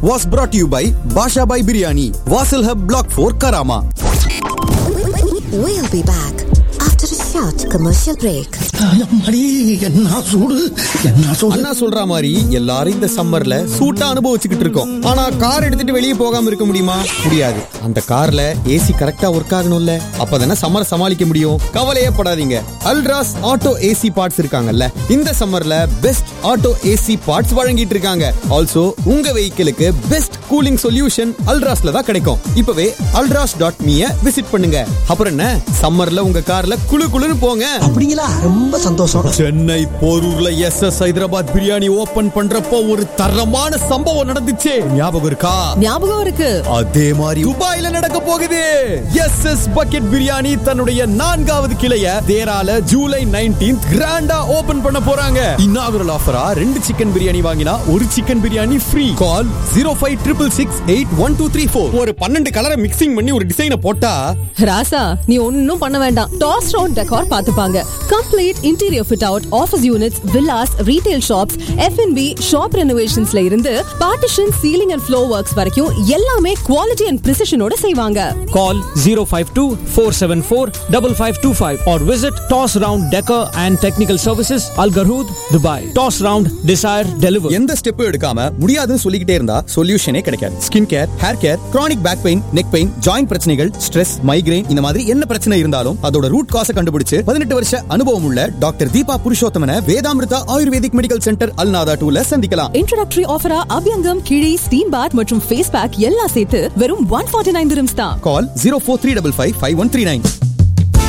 was brought to you by Basha Bhai Biryani, Vasil Hub Block 4 Karama. We'll be back after a short commercial break. அம்மாடி, என்ன சூடு என்ன சூடு அண்ணா சொல்ற மாதிரி எல்லாரும் இந்த சம்மர்ல சூட்டா அனுபவிச்சுக்கிட்டு இருக்கோம் ஆனா கார் எடுத்துட்டு வெளியே போகாம இருக்க முடியுமா முடியாது அந்த கார்ல ஏசி கரெக்டா ஒர்க் ஆகணும்ல அப்பதானே சம்மர் சமாளிக்க முடியும் கவலையே படாதீங்க அல்ட்ராஸ் ஆட்டோ ஏசி பார்ட்ஸ் இருக்காங்கல்ல இந்த சம்மர்ல பெஸ்ட் ஆட்டோ ஏசி பார்ட்ஸ் வழங்கிட்டு இருக்காங்க ஆல்சோ உங்க வெஹிக்கிளுக்கு பெஸ்ட் கூலிங் சொல்யூஷன் அல்ட்ராஸ்ல தான் கிடைக்கும் இப்பவே அல்ட்ராஸ் டாட் மீய விசிட் பண்ணுங்க அப்புறம் என்ன சம்மர்ல உங்க கார்ல குளு குளுன்னு போங்க அப்படிங்களா ரொம்ப சந்தோஷம் சென்னை போரூர்ல S S Hyderabad biryani open பண்றப்போ ஒரு தரமான சம்பவம் நடந்துச்சே ஞாபகம் இருக்கா ஞாபகம் இருக்கு அதே மாதிரி துபாயில நடக்க போகுது எஸ் எஸ் பக்கெட் பிரியாணி தன்னுடைய நான்காவது கிளைய தேரால ஜூலை 19th கிராண்டா ஓபன் பண்ண போறாங்க இன்னாகுரல் ஆஃபரா ரெண்டு சிக்கன் பிரியாணி வாங்கினா ஒரு chicken biryani free call zero five triple six eight one two three four ஒரு பன்னெண்டு கலரை மிக்சிங் பண்ணி ஒரு டிசைனை போட்டா ராசா நீ ஒன்னும் பண்ண வேண்டாம் டாஸ் ரவுண்ட் டெக்கார் பாத்துப்பாங்க complete interior fit out office units villas retail shops F and B shop ரெனோவேஷன்ஸ்ல இருந்து partition ceiling and floor works வரைக்கும் எல்லாமே குவாலிட்டி அண்ட் பிரிசிஷனோட செய்வாங்க Call 052 474 5525 or visit Toss Round Decor and Technical Services, Al Garhood, Dubai. Toss Round Desire Deliver. எந்த step எடுக்காம முடியாதுன்னு சொல்லிக்கிட்டே இருந்தா சொல்யூஷனே கிடைக்காது skin care hair care chronic back pain neck pain joint பிரச்சனைகள் ஸ்ட்ரெஸ் மைக்ரைன் இந்த மாதிரி என்ன பிரச்சனை இருந்தாலும் அதோட ரூட் காச கண்டுபிடிச்சு பதினெட்டு வருஷ அனுபவம் உள்ள doctor Deepa Purushothaman Vedamrutha ayurvedic medical centre அல்நாதா டூல சந்திக்கலாம் இன்ட்ரோடக்டரி ஆஃபரா அபியங்கம் கிழி ஸ்டீம் பாத் மற்றும் ஃபேஸ் பேக் எல்லாம் சேர்த்து வெறும் ஒன் ஃபார்ட்டி நைன் தான் கால் zero four three double five five one three nine